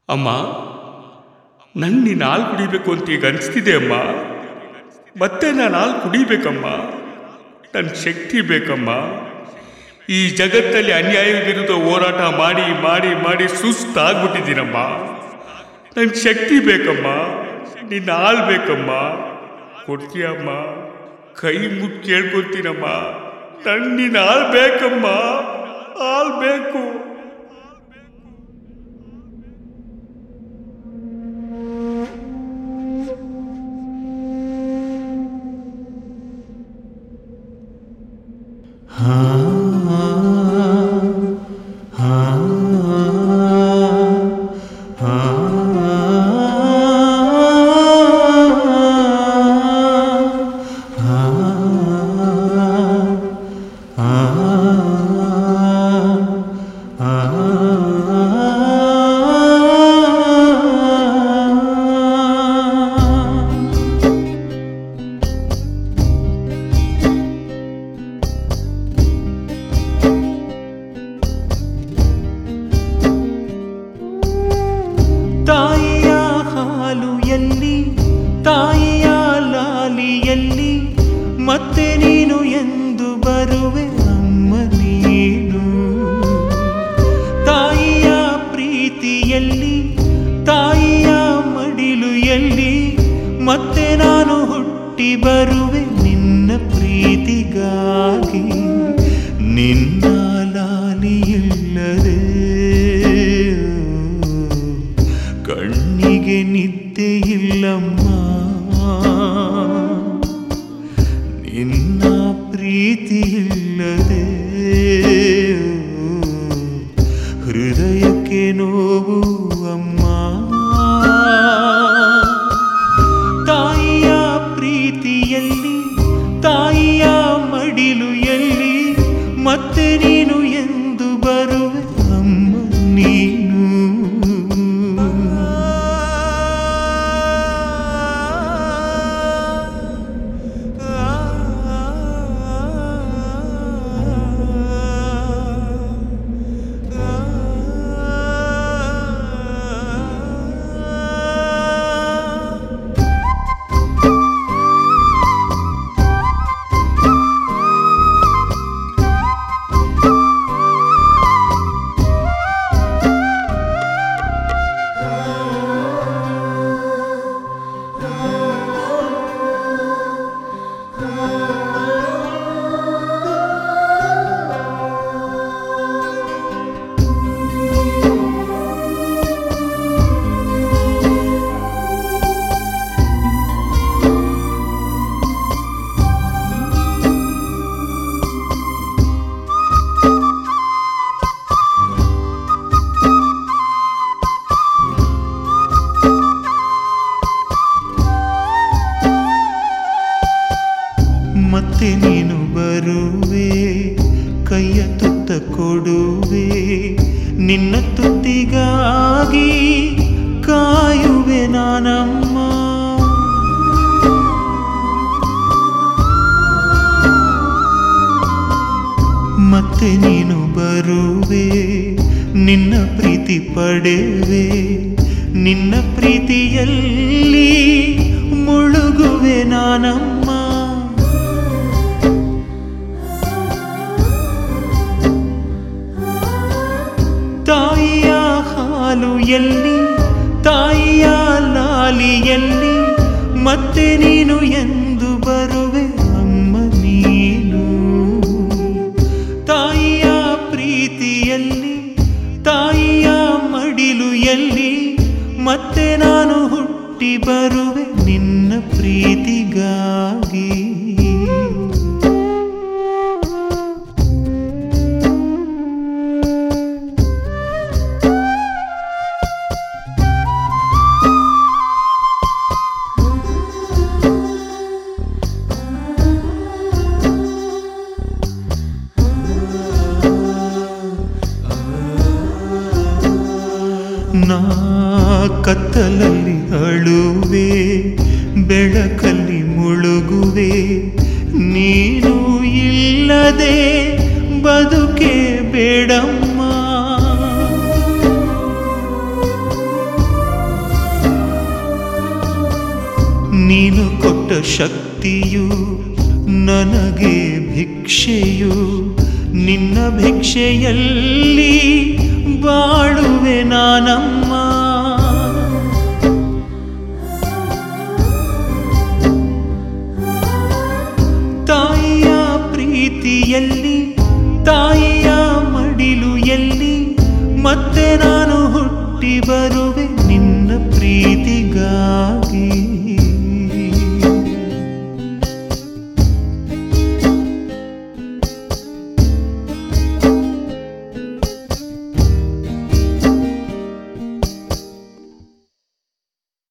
ಅಮ್ಮ ನಂಗೆ ನೀನು ಹಾಲು ಕುಡಿಬೇಕು ಅಂತ ಈಗ ಅನಿಸ್ತಿದೆ ಅಮ್ಮ ಮತ್ತೆ ನಾನು ಹಾಲು ಕುಡಿಬೇಕಮ್ಮ ನನ್ನ ಶಕ್ತಿ ಬೇಕಮ್ಮ ಈ ಜಗತ್ತಲ್ಲಿ ಅನ್ಯಾಯ ವಿರುದ್ಧ ಹೋರಾಟ ಮಾಡಿ ಮಾಡಿ ಮಾಡಿ ಸುಸ್ತಾಗ್ಬಿಟ್ಟಿದ್ದೀನಮ್ಮ ನನ್ನ ಶಕ್ತಿ ಬೇಕಮ್ಮ ನಿನ್ನ ಹಾಲು ಬೇಕಮ್ಮ ಕೊಡ್ತೀಯಮ್ಮ ಕೈ ಮುಟ್ಟು ಕೇಳ್ಕೊತೀನಮ್ಮ ನಂಗೆ ನಿನ್ನ ಹಾಲು ಬೇಕಮ್ಮ ಹಾಲು ಬೇಕು ತಾಯಿಯ ಹಾಲು ಎಲ್ಲಿ ತಾಯಿಯ ಲಾಲಿಯಲ್ಲಿ ಮತ್ತೆ ನೀನು ಎಂದು ಬರುವೆ ಅಮ್ಮ ನೀನು ತಾಯಿಯ ಪ್ರೀತಿಯಲ್ಲಿ ತಾಯಿಯ ಮಡಿಲು ಎಲ್ಲಿ ಮತ್ತೆ ನಾನು ಹುಟ್ಟಿ ಬರುವೆ ನಿನ್ನ ಪ್ರೀತಿಗಾಗಿ ನಿನ್ನ ಲಾಲಿಯಿಲ್ಲದೆ ಕಣ್ಣಿಗೆ ನಿದ್ದೆ ಇಲ್ಲಮ್ಮ ನಿನ್ನ ಪ್ರೀತಿ ಇಲ್ಲದೆ ಹೃದಯಕ್ಕೆ ನೋವು ಅಮ್ಮ ತಾಯಿಯ ಪ್ರೀತಿಯಲ್ಲಿ ತಾಯಿಯ ಮಡಿಲು ಎಲ್ಲಿ ಮತ್ತೆ ನೀನು ಎಂದು ಬರುವೆ ಅಮ್ಮ ನೀನು ಮತ್ತೆ ನೀನು ಬರುವೆ ಕೈಯ ತುತ್ತ ಕೊಡುವೆ ನಿನ್ನ ತುತ್ತಿಗಾಗಿ ಕಾಯುವೆ ನಾನಮ್ಮ ಮತ್ತೆ ನೀನು ಬರುವೆ ನಿನ್ನ ಪ್ರೀತಿ ಪಡೆವೆ ನಿನ್ನ ಪ್ರೀತಿಯಲ್ಲಿ ಮುಳುಗುವೆ ನಾನಮ್ಮ ತಾಯಿಯ ಹಾಲು ಎಲ್ಲಿ ತಾಯಿಯ ಲಾಲಿಯಲ್ಲಿ ಮತ್ತೆ ನೀನು ಎಂದು ಬರುವೆ ಅಮ್ಮ ನೀನು ತಾಯಿಯ ಪ್ರೀತಿಯಲ್ಲಿ ತಾಯಿಯ ಮಡಿಲು ಎಲ್ಲಿ ಮತ್ತೆ ನಾನು ಹುಟ್ಟಿ ಬರುವೆ ನಿನ್ನ ಪ್ರೀತಿಗಾಗಿ ನಾ ಕತ್ತಲಲ್ಲಿ ಅಳುವೆ ಬೆಳಕಲ್ಲಿ ಮುಳುಗುವೆ ನೀನು ಇಲ್ಲದೆ ಬದುಕೆ ಬೇಡಮ್ಮ ನೀನು ಕೊಟ್ಟ ಶಕ್ತಿಯು ನನಗೆ ಭಿಕ್ಷೆಯು ನಿನ್ನ ಭಿಕ್ಷೆಯಲ್ಲಿ ಬಾಳುವೆ ನಾನಮ್ಮ ತಾಯಿಯ ಪ್ರೀತಿಯಲ್ಲಿ ತಾಯಿಯ ಮಡಿಲು ಎಲ್ಲಿ ಮತ್ತೆ ನಾನು ಹುಟ್ಟಿ ಬರುವೆ ನಿನ್ನ ಪ್ರೀತಿಗಾಗಿ